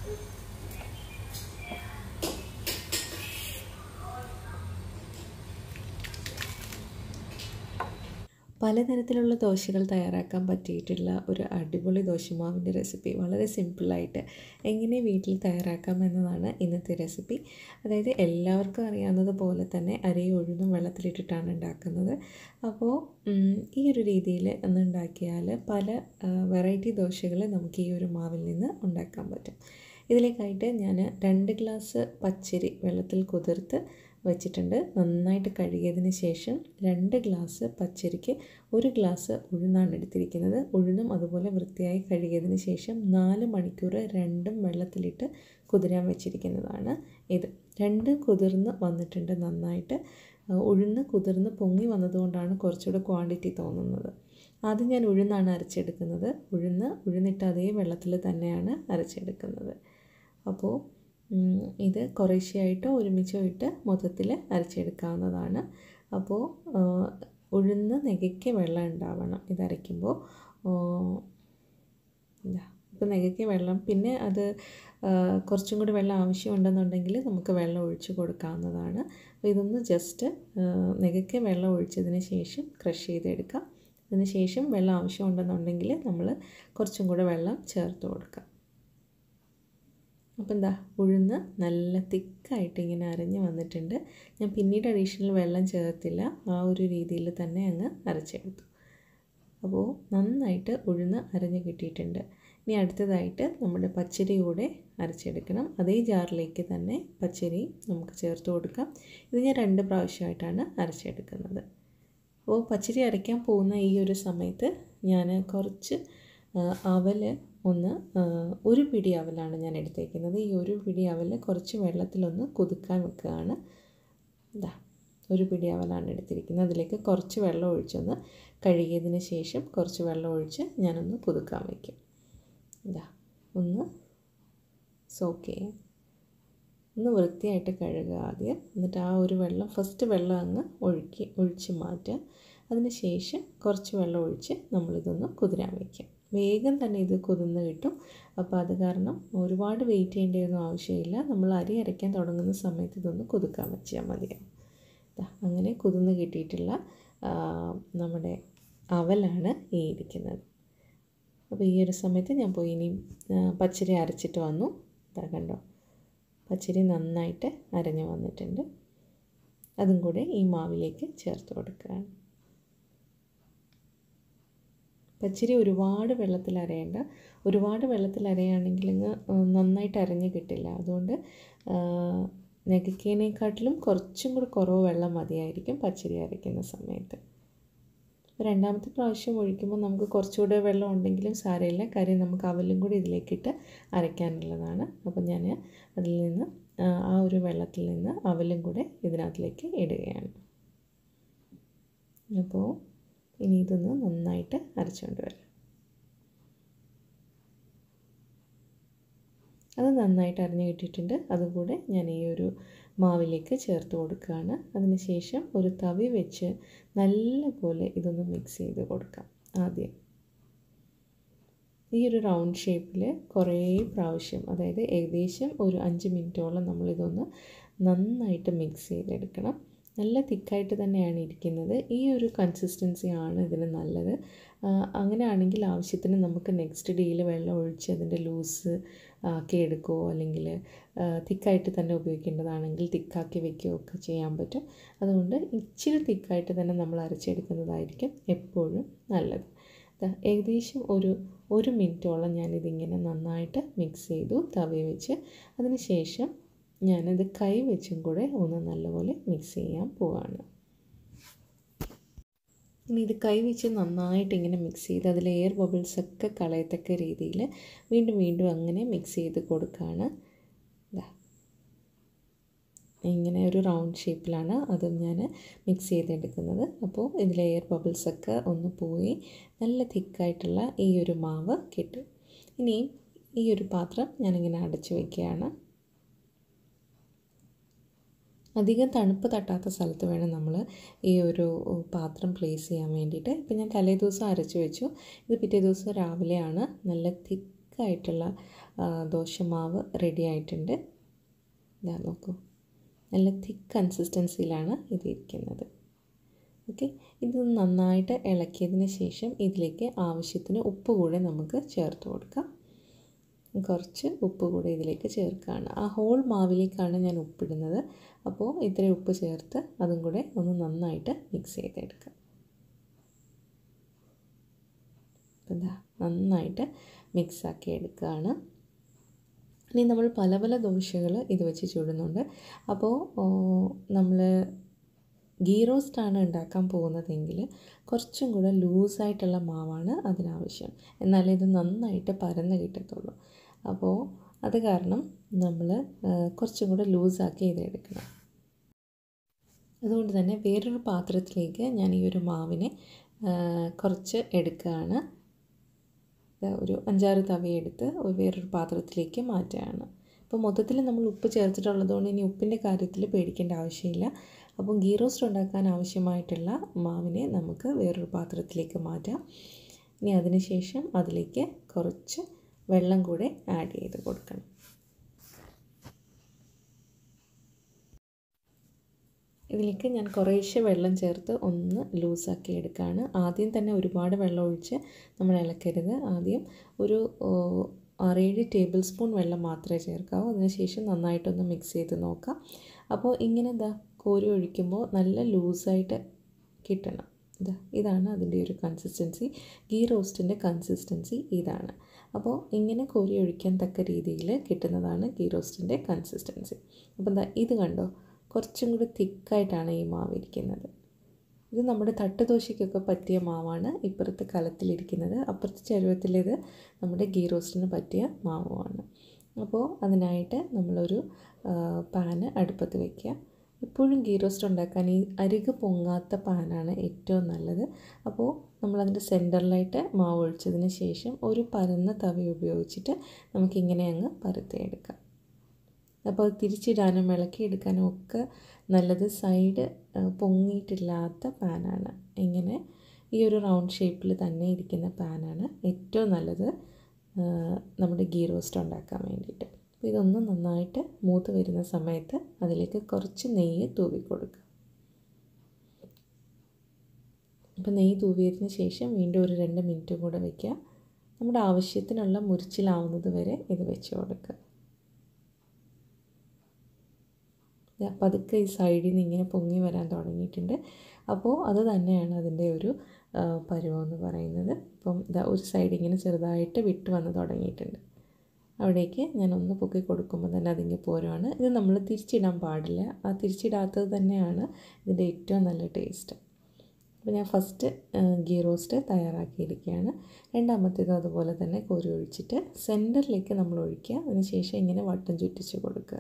പലതരത്തിലുള്ള ദോശകൾ തയ്യാറാക്കാൻ പറ്റിയിട്ടുള്ള ഒരു അടിപൊളി ദോശമാവിൻ്റെ റെസിപ്പി വളരെ സിമ്പിളായിട്ട് എങ്ങനെ വീട്ടിൽ തയ്യാറാക്കാം എന്നതാണ് ഇന്നത്തെ റെസിപ്പി അതായത് എല്ലാവർക്കും അറിയാവുന്നത് പോലെ തന്നെ അരിയും ഉഴുന്നും വെള്ളത്തിലിട്ടിട്ടാണ് ഉണ്ടാക്കുന്നത് അപ്പോൾ ഈ ഒരു രീതിയിൽ ഒന്ന് ഉണ്ടാക്കിയാൽ പല വെറൈറ്റി ദോശകൾ നമുക്ക് ഈ ഒരു മാവിൽ നിന്ന് ഉണ്ടാക്കാൻ പറ്റും ഇതിലേക്കായിട്ട് ഞാൻ രണ്ട് ഗ്ലാസ് പച്ചരി വെള്ളത്തിൽ കുതിർത്ത് വെച്ചിട്ടുണ്ട് നന്നായിട്ട് കഴുകിയതിന് ശേഷം രണ്ട് ഗ്ലാസ് പച്ചരിക്ക് ഒരു ഗ്ലാസ് ഉഴുന്നാണ് എടുത്തിരിക്കുന്നത് ഉഴുന്നും അതുപോലെ വൃത്തിയായി കഴുകിയതിന് ശേഷം നാല് മണിക്കൂർ രണ്ടും വെള്ളത്തിലിട്ട് കുതിരാൻ വെച്ചിരിക്കുന്നതാണ് ഇത് രണ്ട് കുതിർന്ന് വന്നിട്ടുണ്ട് നന്നായിട്ട് ഉഴുന്ന് കുതിർന്ന് പൊങ്ങി വന്നതുകൊണ്ടാണ് കുറച്ചുകൂടെ ക്വാണ്ടിറ്റി തോന്നുന്നത് ആദ്യം ഞാൻ ഉഴുന്നാണ് അരച്ചെടുക്കുന്നത് ഉഴുന്ന് ഉഴുന്നിട്ട് അതേ വെള്ളത്തിൽ തന്നെയാണ് അരച്ചെടുക്കുന്നത് അപ്പോൾ ഇത് കുറേശ്ശെയായിട്ടോ ഒരുമിച്ചോ ഇട്ട് മൊത്തത്തിൽ അരച്ചെടുക്കാവുന്നതാണ് അപ്പോൾ ഉഴുന്ന് നെകയ്ക്ക് വെള്ളം ഉണ്ടാവണം ഇതരയ്ക്കുമ്പോൾ എന്താ ഇപ്പോൾ നെകയ്ക്ക് വെള്ളം പിന്നെ അത് കുറച്ചും കൂടി വെള്ളം ആവശ്യമുണ്ടെന്നുണ്ടെങ്കിൽ നമുക്ക് വെള്ളം ഒഴിച്ച് കൊടുക്കാവുന്നതാണ് അപ്പോൾ ഇതൊന്ന് ജസ്റ്റ് നെകയ്ക്ക് വെള്ളം ഒഴിച്ചതിന് ശേഷം ക്രഷ് ചെയ്തെടുക്കാം അതിന് ശേഷം വെള്ളം ആവശ്യമുണ്ടെന്നുണ്ടെങ്കിൽ നമ്മൾ കുറച്ചും കൂടെ വെള്ളം ചേർത്ത് കൊടുക്കാം അപ്പോൾ എന്താ ഉഴുന്ന് നല്ല തിക്കായിട്ട് ഇങ്ങനെ അരഞ്ഞ് വന്നിട്ടുണ്ട് ഞാൻ പിന്നീട് അഡീഷണൽ വെള്ളം ചേർത്തില്ല ആ ഒരു രീതിയിൽ തന്നെ അങ്ങ് അരച്ചെടുത്തു അപ്പോൾ നന്നായിട്ട് ഉഴുന്ന് അരഞ്ഞ് കിട്ടിയിട്ടുണ്ട് ഇനി അടുത്തതായിട്ട് നമ്മുടെ പച്ചരി കൂടെ അരച്ചെടുക്കണം അതേ ജാറിലേക്ക് തന്നെ പച്ചരി നമുക്ക് ചേർത്ത് കൊടുക്കാം ഇത് ഞാൻ രണ്ട് പ്രാവശ്യമായിട്ടാണ് അരച്ചെടുക്കുന്നത് അപ്പോൾ പച്ചരി അരയ്ക്കാൻ പോകുന്ന ഈ ഒരു സമയത്ത് ഞാൻ കുറച്ച് അവൽ ഒന്ന് ഒരു പിടി അവലാണ് ഞാൻ എടുത്തേക്കുന്നത് ഈ ഒരു പിടി അവൽ കുറച്ച് വെള്ളത്തിലൊന്ന് കുതുക്കാൻ വെക്കുകയാണ് ഇതാ ഒരു പിടി അവലാണ് എടുത്തിരിക്കുന്നത് അതിലേക്ക് കുറച്ച് വെള്ളം ഒഴിച്ചൊന്ന് കഴുകിയതിന് ശേഷം കുറച്ച് വെള്ളം ഒഴിച്ച് ഞാനൊന്ന് കുതുക്കാൻ വയ്ക്കും ഇതാ ഒന്ന് സോക്ക് ചെയ്യാം ഒന്ന് വൃത്തിയായിട്ട് കഴുകുക ആദ്യം എന്നിട്ട് ആ ഒരു വെള്ളം ഫസ്റ്റ് വെള്ളം അങ്ങ് ഒഴുക്കി ഒഴിച്ച് മാറ്റുക അതിന് ശേഷം കുറച്ച് വെള്ളം ഒഴിച്ച് നമ്മളിതൊന്ന് കുതിരാൻ വയ്ക്കാം വേഗം തന്നെ ഇത് കുതിർന്ന് കിട്ടും അപ്പോൾ അത് കാരണം ഒരുപാട് വെയിറ്റ് ചെയ്യേണ്ടിയൊന്നും ആവശ്യമില്ല നമ്മൾ അരി അരയ്ക്കാൻ തുടങ്ങുന്ന സമയത്ത് ഇതൊന്ന് കുതുക്കാൻ വെച്ചാൽ മതിയാവും അങ്ങനെ കുതിർന്ന് കിട്ടിയിട്ടുള്ള നമ്മുടെ അവലാണ് ഈ ഇരിക്കുന്നത് അപ്പോൾ ഈ ഒരു സമയത്ത് ഞാൻ പോയി ഇനി പച്ചരി അരച്ചിട്ട് വന്നു ഇതാ കണ്ടോ പച്ചരി നന്നായിട്ട് അരഞ്ഞു വന്നിട്ടുണ്ട് അതും കൂടെ ഈ മാവിലേക്ക് ചേർത്ത് കൊടുക്കുകയാണ് പച്ചരി ഒരുപാട് വെള്ളത്തിൽ അരയേണ്ട ഒരുപാട് വെള്ളത്തിൽ അരയുകയാണെങ്കിൽ അങ്ങ് നന്നായിട്ട് അരഞ്ഞ് കിട്ടില്ല അതുകൊണ്ട് നെഗക്കേനേക്കാട്ടിലും കുറച്ചും കൂടി കുറവ് വെള്ളം മതിയായിരിക്കും പച്ചരി അരയ്ക്കുന്ന സമയത്ത് രണ്ടാമത്തെ പ്രാവശ്യം ഒഴിക്കുമ്പോൾ നമുക്ക് കുറച്ചുകൂടെ വെള്ളം ഉണ്ടെങ്കിലും സാരമില്ല കാര്യം നമുക്ക് അവലും കൂടി ഇതിലേക്കിട്ട് അരയ്ക്കാനുള്ളതാണ് അപ്പോൾ ഞാൻ അതിൽ നിന്ന് ആ ഒരു വെള്ളത്തിൽ നിന്ന് അവലും കൂടെ ഇതിനകത്തിലേക്ക് ഇടുകയാണ് അപ്പോൾ ഇനി ഇതൊന്ന് നന്നായിട്ട് അരച്ചുകൊണ്ട് വരാം അത് നന്നായിട്ട് അരിഞ്ഞ് കിട്ടിയിട്ടുണ്ട് അതുകൂടെ ഞാൻ ഈ ഒരു മാവിലേക്ക് ചേർത്ത് കൊടുക്കുകയാണ് അതിനുശേഷം ഒരു തവി വെച്ച് നല്ലപോലെ ഇതൊന്ന് മിക്സ് ചെയ്ത് കൊടുക്കാം ആദ്യം ഈ ഒരു റൗണ്ട് ഷേപ്പിൽ കുറേ പ്രാവശ്യം അതായത് ഏകദേശം ഒരു അഞ്ച് മിനിറ്റോളം നമ്മളിതൊന്ന് നന്നായിട്ട് മിക്സ് ചെയ്തെടുക്കണം നല്ല തിക്കായിട്ട് തന്നെയാണ് ഇരിക്കുന്നത് ഈ ഒരു കൺസിസ്റ്റൻസി ആണ് ഇതിന് നല്ലത് അങ്ങനെയാണെങ്കിൽ ആവശ്യത്തിന് നമുക്ക് നെക്സ്റ്റ് ഡേയിൽ വെള്ളം ഒഴിച്ച് അതിൻ്റെ ലൂസ് ആക്കി എടുക്കുകയോ അല്ലെങ്കിൽ തിക്കായിട്ട് തന്നെ ഉപയോഗിക്കേണ്ടതാണെങ്കിൽ തിക്കാക്കി വെക്കുകയോ ഒക്കെ ചെയ്യാൻ പറ്റും അതുകൊണ്ട് ഇച്ചിരി തിക്കായിട്ട് തന്നെ നമ്മൾ അരച്ചെടുക്കുന്നതായിരിക്കും എപ്പോഴും നല്ലത് ഏകദേശം ഒരു ഒരു മിനിറ്റോളം ഞാനിതിങ്ങനെ നന്നായിട്ട് മിക്സ് ചെയ്തു തവി വെച്ച് അതിന് ശേഷം ഞാനത് കൈ വെച്ചും കൂടെ ഒന്ന് നല്ലപോലെ മിക്സ് ചെയ്യാൻ പോവാണ് ഇനി ഇത് കൈ വെച്ച് നന്നായിട്ട് ഇങ്ങനെ മിക്സ് ചെയ്ത് അതിൽ എയർ ബബിൾസ് ഒക്കെ കളയത്തക്ക രീതിയിൽ വീണ്ടും വീണ്ടും അങ്ങനെ മിക്സ് ചെയ്ത് കൊടുക്കുകയാണ് ഇങ്ങനെ ഒരു റൗണ്ട് ഷേപ്പിലാണ് അതും ഞാൻ മിക്സ് ചെയ്തെടുക്കുന്നത് അപ്പോൾ ഇതിലെ എയർ ബബിൾസ് ഒക്കെ ഒന്ന് പോയി നല്ല തിക്കായിട്ടുള്ള ഈ ഒരു മാവ് കിട്ടും ഇനി ഈ ഒരു പാത്രം ഞാനിങ്ങനെ അടച്ചു വയ്ക്കുകയാണ് അധികം തണുപ്പ് തട്ടാത്ത സ്ഥലത്ത് വേണം നമ്മൾ ഈ ഒരു പാത്രം പ്ലേസ് ചെയ്യാൻ വേണ്ടിയിട്ട് ഇപ്പം ഞാൻ തലേ ദിവസം അരച്ച് വെച്ചു ഇത് പിറ്റേ ദിവസം രാവിലെയാണ് നല്ല തിക്കായിട്ടുള്ള ദോശമാവ് റെഡി ആയിട്ടുണ്ട് ഇതാ നോക്കൂ നല്ല തിക്ക് കൺസിസ്റ്റൻസിയിലാണ് ഇത് ഇരിക്കുന്നത് ഓക്കെ ഇത് നന്നായിട്ട് ഇളക്കിയതിന് ശേഷം ഇതിലേക്ക് ആവശ്യത്തിന് ഉപ്പ് കൂടെ നമുക്ക് ചേർത്ത് കൊടുക്കാം കുറച്ച് ഉപ്പ് കൂടെ ഇതിലേക്ക് ചേർക്കുകയാണ് ആ ഹോൾ മാവിലേക്കാണ് ഞാൻ ഉപ്പിടുന്നത് അപ്പോൾ ഇത്രയും ഉപ്പ് ചേർത്ത് അതും കൂടെ ഒന്ന് നന്നായിട്ട് മിക്സ് ചെയ്തെടുക്കാം എന്താ നന്നായിട്ട് മിക്സാക്കി എടുക്കുകയാണ് ഇനി നമ്മൾ പല പല ദോശകൾ ഇത് വെച്ച് ചുടുന്നുണ്ട് അപ്പോൾ നമ്മൾ ഗീ റോസ്റ്റാണ് ഉണ്ടാക്കാൻ പോകുന്നതെങ്കിൽ കുറച്ചും കൂടെ ലൂസായിട്ടുള്ള മാവാണ് അതിനാവശ്യം എന്നാലേ ഇത് നന്നായിട്ട് പരന്ന് കിട്ടത്തുള്ളൂ അപ്പോൾ അത് കാരണം നമ്മൾ കുറച്ചും കൂടെ ലൂസാക്കി ഇത് എടുക്കണം അതുകൊണ്ട് തന്നെ വേറൊരു പാത്രത്തിലേക്ക് ഞാൻ ഈ ഒരു മാവിനെ കുറച്ച് എടുക്കുകയാണ് ഒരു അഞ്ചാറ് തവയെടുത്ത് വേറൊരു പാത്രത്തിലേക്ക് മാറ്റുകയാണ് അപ്പോൾ മൊത്തത്തിൽ നമ്മൾ ഉപ്പ് ചേർത്തിട്ടുള്ളതുകൊണ്ട് ഇനി ഉപ്പിൻ്റെ കാര്യത്തിൽ പേടിക്കേണ്ട ആവശ്യമില്ല അപ്പോൾ ഗീ റോസ്റ്റ് ഉണ്ടാക്കാൻ ആവശ്യമായിട്ടുള്ള മാവിനെ നമുക്ക് വേറൊരു പാത്രത്തിലേക്ക് മാറ്റാം ഇനി അതിന് ശേഷം അതിലേക്ക് കുറച്ച് വെള്ളം കൂടെ ആഡ് ചെയ്ത് കൊടുക്കണം ഇതിലേക്ക് ഞാൻ കുറേശ്ശെ വെള്ളം ചേർത്ത് ഒന്ന് ലൂസാക്കി എടുക്കുകയാണ് ആദ്യം തന്നെ ഒരുപാട് വെള്ളം ഒഴിച്ച് നമ്മൾ ഇളക്കരുത് ആദ്യം ഒരു ആറേഴ് ടേബിൾ സ്പൂൺ വെള്ളം മാത്രമേ ചേർക്കാവൂ അതിനുശേഷം നന്നായിട്ടൊന്ന് മിക്സ് ചെയ്ത് നോക്കാം അപ്പോൾ ഇങ്ങനെ എന്താ കോരി ഒഴിക്കുമ്പോൾ നല്ല ലൂസായിട്ട് കിട്ടണം ഇതാ ഇതാണ് അതിൻ്റെ ഒരു കൺസിസ്റ്റൻസി ഗീ റോസ്റ്റിൻ്റെ കൺസിസ്റ്റൻസി ഇതാണ് അപ്പോൾ ഇങ്ങനെ കോരി ഒഴിക്കാൻ തക്ക രീതിയിൽ കിട്ടുന്നതാണ് ഗീ റോസ്റ്റിൻ്റെ കൺസിസ്റ്റൻസി അപ്പോൾ എന്താ ഇത് കണ്ടോ കുറച്ചും കൂടി തിക്കായിട്ടാണ് ഈ മാവ് ഇരിക്കുന്നത് ഇത് നമ്മുടെ തട്ടുദോശയ്ക്കൊക്കെ പറ്റിയ മാവാണ് ഇപ്പുറത്ത് കലത്തിലിരിക്കുന്നത് അപ്പുറത്തെ ചരുവത്തിലേത് നമ്മുടെ ഗീ റോസ്റ്റിന് പറ്റിയ മാവുമാണ് അപ്പോൾ അതിനായിട്ട് നമ്മളൊരു പാന് അടുപ്പത്ത് വയ്ക്കുക എപ്പോഴും ഗീ റോസ്റ്റ് ഉണ്ടാക്കാൻ ഈ അരിക് പൊങ്ങാത്ത പാനാണ് ഏറ്റവും നല്ലത് അപ്പോൾ നമ്മളതിൻ്റെ സെൻറ്ററിലായിട്ട് മാവ് ഒഴിച്ചതിന് ശേഷം ഒരു പരന്ന തവി ഉപയോഗിച്ചിട്ട് നമുക്കിങ്ങനെ അങ്ങ് പരത്തിയെടുക്കാം അപ്പോൾ തിരിച്ചിടാനും ഇളക്കിയെടുക്കാനും ഒക്കെ നല്ലത് സൈഡ് പൊങ്ങിയിട്ടില്ലാത്ത പാനാണ് ഇങ്ങനെ ഈ ഒരു റൗണ്ട് ഷേപ്പിൽ തന്നെ ഇരിക്കുന്ന പാനാണ് ഏറ്റവും നല്ലത് നമ്മുടെ ഗീ റോസ്റ്റ് ഉണ്ടാക്കാൻ വേണ്ടിയിട്ട് അപ്പോൾ ഇതൊന്ന് നന്നായിട്ട് മൂത്ത് വരുന്ന സമയത്ത് അതിലേക്ക് കുറച്ച് നെയ്യ് തൂവി കൊടുക്കുക അപ്പോൾ നെയ്യ് തൂവിയതിന് ശേഷം വീണ്ടും ഒരു രണ്ട് മിനിറ്റ് കൂടെ വയ്ക്കുക നമ്മുടെ ആവശ്യത്തിനുള്ള മുരിച്ചിലാവുന്നത് വരെ ഇത് വെച്ച് കൊടുക്കുക പതുക്കെ ഈ സൈഡിൽ നിന്ന് ഇങ്ങനെ പൊങ്ങി വരാൻ തുടങ്ങിയിട്ടുണ്ട് അപ്പോൾ അത് തന്നെയാണ് അതിൻ്റെ ഒരു പരുവം എന്ന് പറയുന്നത് ഇപ്പം ഇതാ ഒരു സൈഡ് ഇങ്ങനെ ചെറുതായിട്ട് വിട്ട് വന്ന് തുടങ്ങിയിട്ടുണ്ട് അവിടേക്ക് ഞാൻ ഒന്ന് പൊക്കി കൊടുക്കുമ്പോൾ തന്നെ അതിങ്ങനെ പോരുവാണ് ഇത് നമ്മൾ തിരിച്ചിടാൻ പാടില്ല ആ തിരിച്ചിടാത്തത് തന്നെയാണ് ഇതിൻ്റെ ഏറ്റവും നല്ല ടേസ്റ്റ് അപ്പോൾ ഞാൻ ഫസ്റ്റ് ഗീ റോസ്റ്റ് തയ്യാറാക്കിയിരിക്കുകയാണ് രണ്ടാമത്തേത് അതുപോലെ തന്നെ കോരി ഒഴിച്ചിട്ട് സെൻറ്ററിലേക്ക് നമ്മൾ ഒഴിക്കുക അതിനുശേഷം ഇങ്ങനെ വട്ടം ചുറ്റിച്ച് കൊടുക്കുക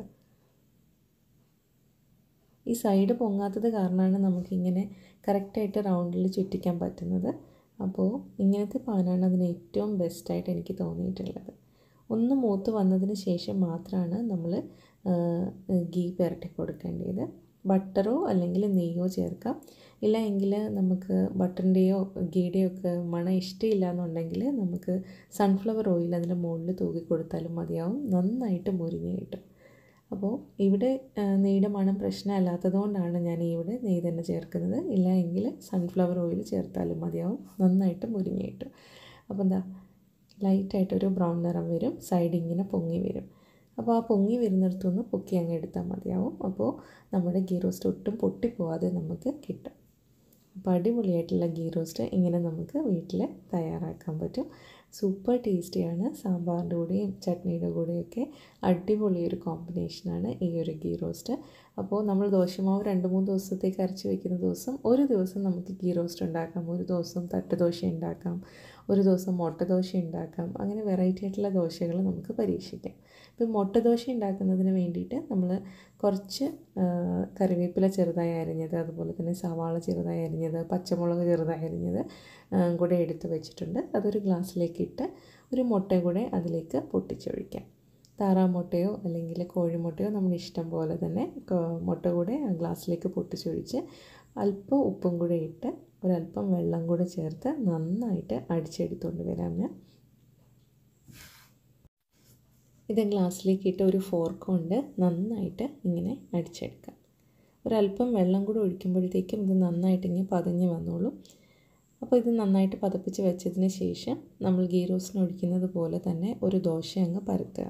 ഈ സൈഡ് പൊങ്ങാത്തത് കാരണമാണ് നമുക്കിങ്ങനെ കറക്റ്റായിട്ട് റൗണ്ടിൽ ചുറ്റിക്കാൻ പറ്റുന്നത് അപ്പോൾ ഇങ്ങനത്തെ പാനാണ് അതിന് ഏറ്റവും ബെസ്റ്റായിട്ട് എനിക്ക് തോന്നിയിട്ടുള്ളത് ഒന്ന് മൂത്ത് വന്നതിന് ശേഷം മാത്രമാണ് നമ്മൾ ഗീ പുരട്ടി കൊടുക്കേണ്ടത് ബട്ടറോ അല്ലെങ്കിൽ നെയ്യോ ചേർക്കാം ഇല്ല എങ്കിൽ നമുക്ക് ബട്ടറിൻ്റെയോ ഗീയുടെയോ ഒക്കെ മണം ഇഷ്ടമില്ല എന്നുണ്ടെങ്കിൽ നമുക്ക് സൺഫ്ലവർ ഓയിൽ അതിൻ്റെ മുകളിൽ തൂക്കി കൊടുത്താലും മതിയാവും നന്നായിട്ട് മുരിഞ്ഞ് കിട്ടും അപ്പോൾ ഇവിടെ നെയ്യുടെ മണം പ്രശ്നമല്ലാത്തത് കൊണ്ടാണ് ഞാൻ ഇവിടെ നെയ്യ് തന്നെ ചേർക്കുന്നത് ഇല്ല എങ്കിൽ സൺഫ്ലവർ ഓയിൽ ചേർത്താലും മതിയാവും നന്നായിട്ട് മുരിഞ്ഞ് കിട്ടും അപ്പോൾ എന്താ ലൈറ്റായിട്ടൊരു ബ്രൗൺ നിറം വരും സൈഡ് ഇങ്ങനെ പൊങ്ങി വരും അപ്പോൾ ആ പൊങ്ങി വരുന്നിടത്തുനിന്ന് പൊക്കി അങ്ങ് എടുത്താൽ മതിയാവും അപ്പോൾ നമ്മുടെ ഗീ റോസ്റ്റ് ഒട്ടും പൊട്ടിപ്പോവാതെ നമുക്ക് കിട്ടും അപ്പോൾ അടിപൊളിയായിട്ടുള്ള ഗീ റോസ്റ്റ് ഇങ്ങനെ നമുക്ക് വീട്ടിൽ തയ്യാറാക്കാൻ പറ്റും സൂപ്പർ ടേസ്റ്റിയാണ് സാമ്പാറിൻ്റെ കൂടെയും ചട്നിയുടെ കൂടെയൊക്കെ അടിപൊളി ഒരു കോമ്പിനേഷനാണ് ഈ ഒരു ഗീ റോസ്റ്റ് അപ്പോൾ നമ്മൾ ദോശമാവ് രണ്ട് മൂന്ന് ദിവസത്തേക്ക് അരച്ച് വെക്കുന്ന ദിവസം ഒരു ദിവസം നമുക്ക് ഗീ റോസ്റ്റ് ഉണ്ടാക്കാം ഒരു ദിവസം തട്ടുദോശ ഉണ്ടാക്കാം ഒരു ദിവസം മുട്ട ദോശ ഉണ്ടാക്കാം അങ്ങനെ വെറൈറ്റി ആയിട്ടുള്ള ദോശകൾ നമുക്ക് പരീക്ഷിക്കാം ഇപ്പോൾ മുട്ട ദോശ ഉണ്ടാക്കുന്നതിന് വേണ്ടിയിട്ട് നമ്മൾ കുറച്ച് കറിവേപ്പില ചെറുതായി അരിഞ്ഞത് അതുപോലെ തന്നെ സവാള ചെറുതായി അരിഞ്ഞത് പച്ചമുളക് ചെറുതായി അരിഞ്ഞത് കൂടെ എടുത്ത് വെച്ചിട്ടുണ്ട് അതൊരു ഗ്ലാസ്സിലേക്ക് ഇട്ട് ഒരു മുട്ട കൂടെ അതിലേക്ക് പൊട്ടിച്ചൊഴിക്കാം താറാവ് മുട്ടയോ അല്ലെങ്കിൽ കോഴിമുട്ടയോ നമ്മുടെ ഇഷ്ടം പോലെ തന്നെ മുട്ട കൂടെ ആ ഗ്ലാസ്സിലേക്ക് പൊട്ടിച്ചൊഴിച്ച് അല്പം ഉപ്പും കൂടെ ഇട്ട് ഒരല്പം വെള്ളം കൂടെ ചേർത്ത് നന്നായിട്ട് അടിച്ചെടുത്തുകൊണ്ട് വരാം ഞാൻ ഇത് ഗ്ലാസ്സിലേക്ക് ഇട്ട് ഒരു ഫോർക്ക് കൊണ്ട് നന്നായിട്ട് ഇങ്ങനെ അടിച്ചെടുക്കാം ഒരല്പം വെള്ളം കൂടി ഒഴിക്കുമ്പോഴത്തേക്കും ഇത് നന്നായിട്ട് ഇങ്ങനെ പതഞ്ഞ് വന്നോളും അപ്പോൾ ഇത് നന്നായിട്ട് പതപ്പിച്ച് വെച്ചതിന് ശേഷം നമ്മൾ ഗീ റോസ്റ്റിന് ഒഴിക്കുന്നത് പോലെ തന്നെ ഒരു ദോശ അങ്ങ് പരത്തുക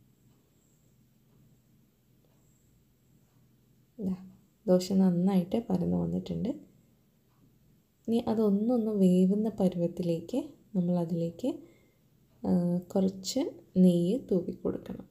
ദോശ നന്നായിട്ട് പരന്ന് വന്നിട്ടുണ്ട് ഇനി അതൊന്നൊന്ന് വേവുന്ന പരുവത്തിലേക്ക് നമ്മൾ അതിലേക്ക് കുറച്ച് നെയ്യ് തൂവി കൊടുക്കണം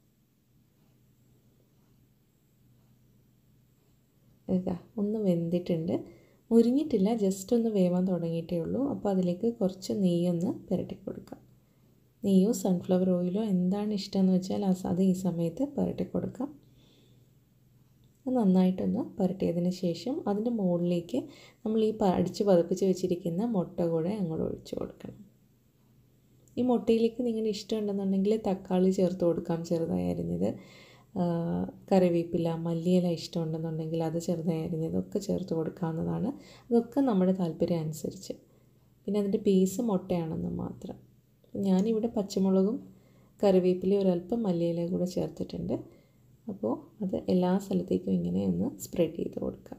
ഇതാ ഒന്ന് വെന്തിട്ടുണ്ട് മുരിഞ്ഞിട്ടില്ല ജസ്റ്റ് ഒന്ന് വേവാൻ തുടങ്ങിയിട്ടേ ഉള്ളൂ അപ്പോൾ അതിലേക്ക് കുറച്ച് നെയ്യൊന്ന് പുരട്ടി കൊടുക്കാം നെയ്യോ സൺഫ്ലവർ ഓയിലോ എന്താണ് ഇഷ്ടമെന്ന് വെച്ചാൽ അത് ഈ സമയത്ത് പുരട്ടി കൊടുക്കാം നന്നായിട്ടൊന്ന് പുരട്ടിയതിന് ശേഷം അതിൻ്റെ മുകളിലേക്ക് നമ്മൾ ഈ അടിച്ച് പതപ്പിച്ച് വെച്ചിരിക്കുന്ന മുട്ട കൂടെ അങ്ങോട്ട് ഒഴിച്ചു കൊടുക്കണം ഈ മുട്ടയിലേക്ക് നിങ്ങളുടെ ഇഷ്ടമുണ്ടെന്നുണ്ടെങ്കിൽ തക്കാളി ചേർത്ത് കൊടുക്കാം ചെറുതായി അരിഞ്ഞത് കറിവേപ്പില മല്ലിയില ഇഷ്ടമുണ്ടെന്നുണ്ടെങ്കിൽ അത് ചെറുതായി അരിഞ്ഞതൊക്കെ ചേർത്ത് കൊടുക്കാവുന്നതാണ് അതൊക്കെ നമ്മുടെ താല്പര്യം അനുസരിച്ച് പിന്നെ അതിൻ്റെ ബേസ് മുട്ടയാണെന്ന് മാത്രം ഞാനിവിടെ പച്ചമുളകും കറിവേപ്പിലയും ഒരല്പം മല്ലിയില കൂടെ ചേർത്തിട്ടുണ്ട് അപ്പോൾ അത് എല്ലാ സ്ഥലത്തേക്കും ഇങ്ങനെ ഒന്ന് സ്പ്രെഡ് ചെയ്ത് കൊടുക്കുക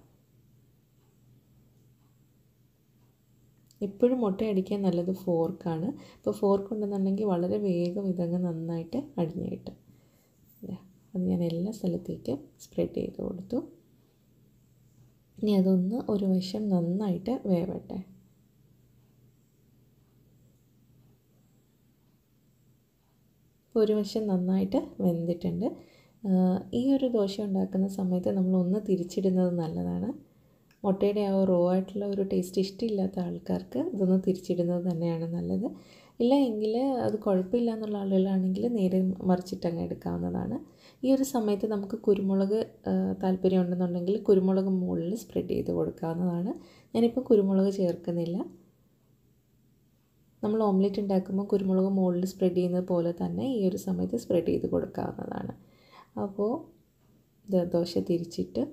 എപ്പോഴും മുട്ട അടിക്കാൻ നല്ലത് ഫോർക്കാണ് ഇപ്പോൾ ഫോർക്ക് ഉണ്ടെന്നുണ്ടെങ്കിൽ വളരെ വേഗം ഇതങ്ങ് നന്നായിട്ട് അടിഞ്ഞു കിട്ടും അത് ഞാൻ എല്ലാ സ്ഥലത്തേക്കും സ്പ്രെഡ് ചെയ്ത് കൊടുത്തു ഇനി അതൊന്ന് ഒരു വശം നന്നായിട്ട് വേവട്ടെ ഇപ്പോൾ ഒരു വശം നന്നായിട്ട് വെന്തിട്ടുണ്ട് ഈ ഒരു ദോശ ഉണ്ടാക്കുന്ന സമയത്ത് നമ്മൾ ഒന്ന് തിരിച്ചിടുന്നത് നല്ലതാണ് മുട്ടയുടെ ആ റോ ആയിട്ടുള്ള ഒരു ടേസ്റ്റ് ഇഷ്ടമില്ലാത്ത ആൾക്കാർക്ക് ഇതൊന്ന് തിരിച്ചിടുന്നത് തന്നെയാണ് നല്ലത് ഇല്ല എങ്കിൽ അത് കുഴപ്പമില്ല എന്നുള്ള ആളുകളാണെങ്കിൽ നേരെ മറിച്ചിട്ടങ്ങ് എടുക്കാവുന്നതാണ് ഈ ഒരു സമയത്ത് നമുക്ക് കുരുമുളക് താല്പര്യം ഉണ്ടെന്നുണ്ടെങ്കിൽ കുരുമുളക് മുകളിൽ സ്പ്രെഡ് ചെയ്ത് കൊടുക്കാവുന്നതാണ് ഞാനിപ്പോൾ കുരുമുളക് ചേർക്കുന്നില്ല നമ്മൾ ഓംലെറ്റ് ഉണ്ടാക്കുമ്പോൾ കുരുമുളക് മുകളിൽ സ്പ്രെഡ് ചെയ്യുന്നത് പോലെ തന്നെ ഈ ഒരു സമയത്ത് സ്പ്രെഡ് ചെയ്ത് കൊടുക്കാവുന്നതാണ് അപ്പോൾ ദോശ തിരിച്ചിട്ട്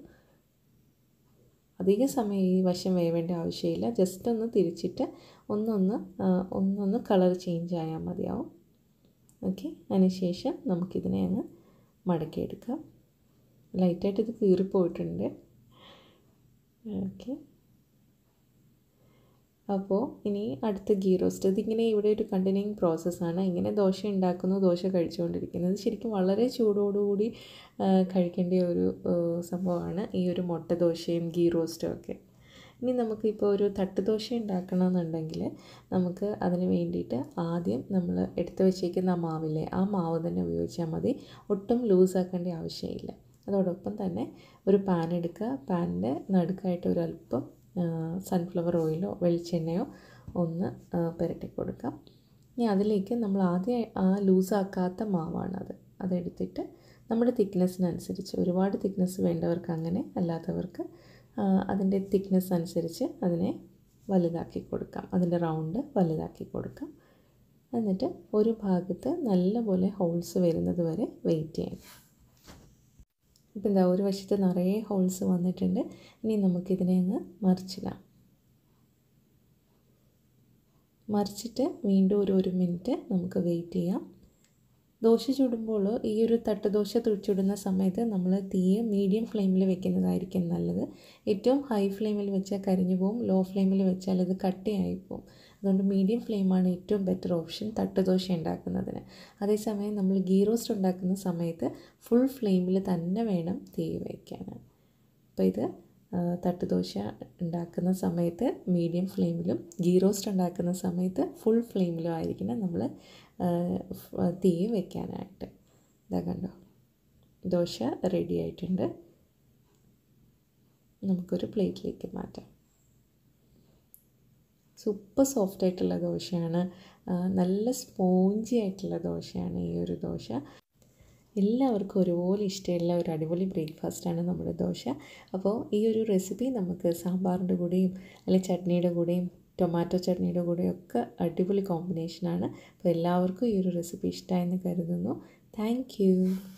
അധിക സമയം ഈ വശം വേവേണ്ട ആവശ്യമില്ല ജസ്റ്റ് ഒന്ന് തിരിച്ചിട്ട് ഒന്നൊന്ന് ഒന്നൊന്ന് കളർ ചേഞ്ച് ആയാൽ മതിയാവും ഓക്കെ അതിനുശേഷം നമുക്കിതിനെ അങ്ങ് മടക്കിയെടുക്കാം ലൈറ്റായിട്ട് ഇത് കീറിപ്പോയിട്ടുണ്ട് ഓക്കെ അപ്പോൾ ഇനി അടുത്ത ഗീ റോസ്റ്റ് ഇതിങ്ങനെ ഇവിടെ ഒരു കണ്ടിന്യൂയിങ് പ്രോസസ്സാണ് ഇങ്ങനെ ദോശ ഉണ്ടാക്കുന്നു ദോശ കഴിച്ചുകൊണ്ടിരിക്കുന്നത് ശരിക്കും വളരെ ചൂടോടുകൂടി കഴിക്കേണ്ട ഒരു സംഭവമാണ് ഈ ഒരു മുട്ട ദോശയും ഗീ റോസ്റ്റും ഒക്കെ ഇനി നമുക്കിപ്പോൾ ഒരു തട്ട് ദോശ ഉണ്ടാക്കണമെന്നുണ്ടെങ്കിൽ നമുക്ക് അതിന് വേണ്ടിയിട്ട് ആദ്യം നമ്മൾ എടുത്തു വെച്ചേക്കുന്ന ആ മാവില്ലേ ആ മാവ് തന്നെ ഉപയോഗിച്ചാൽ മതി ഒട്ടും ലൂസാക്കേണ്ട ആവശ്യമില്ല അതോടൊപ്പം തന്നെ ഒരു പാൻ എടുക്കുക പാനിൻ്റെ നടുക്കായിട്ട് ഒരു അല്പം സൺഫ്ലവർ ഓയിലോ വെളിച്ചെണ്ണയോ ഒന്ന് പുരട്ടി കൊടുക്കാം ഇനി അതിലേക്ക് നമ്മൾ ആദ്യം ആ ലൂസാക്കാത്ത മാവാണത് അതെടുത്തിട്ട് നമ്മുടെ തിക്നെസ്സിനനുസരിച്ച് ഒരുപാട് തിക്നെസ് വേണ്ടവർക്ക് അങ്ങനെ അല്ലാത്തവർക്ക് അതിൻ്റെ തിക്നെസ് അനുസരിച്ച് അതിനെ വലുതാക്കി കൊടുക്കാം അതിൻ്റെ റൗണ്ട് വലുതാക്കി കൊടുക്കാം എന്നിട്ട് ഒരു ഭാഗത്ത് നല്ലപോലെ ഹോൾസ് വരുന്നത് വരെ വെയിറ്റ് ചെയ്യണം ഇപ്പം എന്താ ഒരു വശത്ത് നിറയെ ഹോൾസ് വന്നിട്ടുണ്ട് ഇനി നമുക്കിതിനെ അങ്ങ് മറിച്ചിടാം മറിച്ചിട്ട് വീണ്ടും ഒരു ഒരു മിനിറ്റ് നമുക്ക് വെയിറ്റ് ചെയ്യാം ദോശ ചുടുമ്പോൾ ഈ ഒരു തട്ട് ദോശ ചുടുന്ന സമയത്ത് നമ്മൾ തീയെ മീഡിയം ഫ്ലെയിമിൽ വെക്കുന്നതായിരിക്കും നല്ലത് ഏറ്റവും ഹൈ ഫ്ലെയിമിൽ വെച്ചാൽ കരിഞ്ഞു പോകും ലോ ഫ്ലെയിമിൽ വെച്ചാൽ അത് കട്ടിയായി പോകും അതുകൊണ്ട് മീഡിയം ഫ്ലെയിമാണ് ഏറ്റവും ബെറ്റർ ഓപ്ഷൻ തട്ട് ദോശ ഉണ്ടാക്കുന്നതിന് അതേസമയം നമ്മൾ ഗീ റോസ്റ്റ് ഉണ്ടാക്കുന്ന സമയത്ത് ഫുൾ ഫ്ലെയിമിൽ തന്നെ വേണം തീ വയ്ക്കാൻ അപ്പോൾ ഇത് തട്ട് ദോശ ഉണ്ടാക്കുന്ന സമയത്ത് മീഡിയം ഫ്ലെയിമിലും ഗീ റോസ്റ്റ് ഉണ്ടാക്കുന്ന സമയത്ത് ഫുൾ ഫ്ലെയിമിലും ആയിരിക്കണം നമ്മൾ തീ വെക്കാനായിട്ട് ഇതാ കണ്ടോ ദോശ റെഡി ആയിട്ടുണ്ട് നമുക്കൊരു പ്ലേറ്റിലേക്ക് മാറ്റാം സൂപ്പർ സോഫ്റ്റ് ആയിട്ടുള്ള ദോശയാണ് നല്ല സ്പോഞ്ചി ആയിട്ടുള്ള ദോശയാണ് ഈ ഒരു ദോശ എല്ലാവർക്കും ഒരുപോലെ ഇഷ്ടമുള്ള ഒരു അടിപൊളി ബ്രേക്ക്ഫാസ്റ്റാണ് നമ്മുടെ ദോശ അപ്പോൾ ഈ ഒരു റെസിപ്പി നമുക്ക് സാമ്പാറിൻ്റെ കൂടെയും അല്ലെങ്കിൽ ചട്നിയുടെ കൂടെയും ടൊമാറ്റോ ചട്നിയുടെ കൂടെയും ഒക്കെ അടിപൊളി കോമ്പിനേഷനാണ് അപ്പോൾ എല്ലാവർക്കും ഈ ഒരു റെസിപ്പി ഇഷ്ടമായെന്ന് കരുതുന്നു താങ്ക്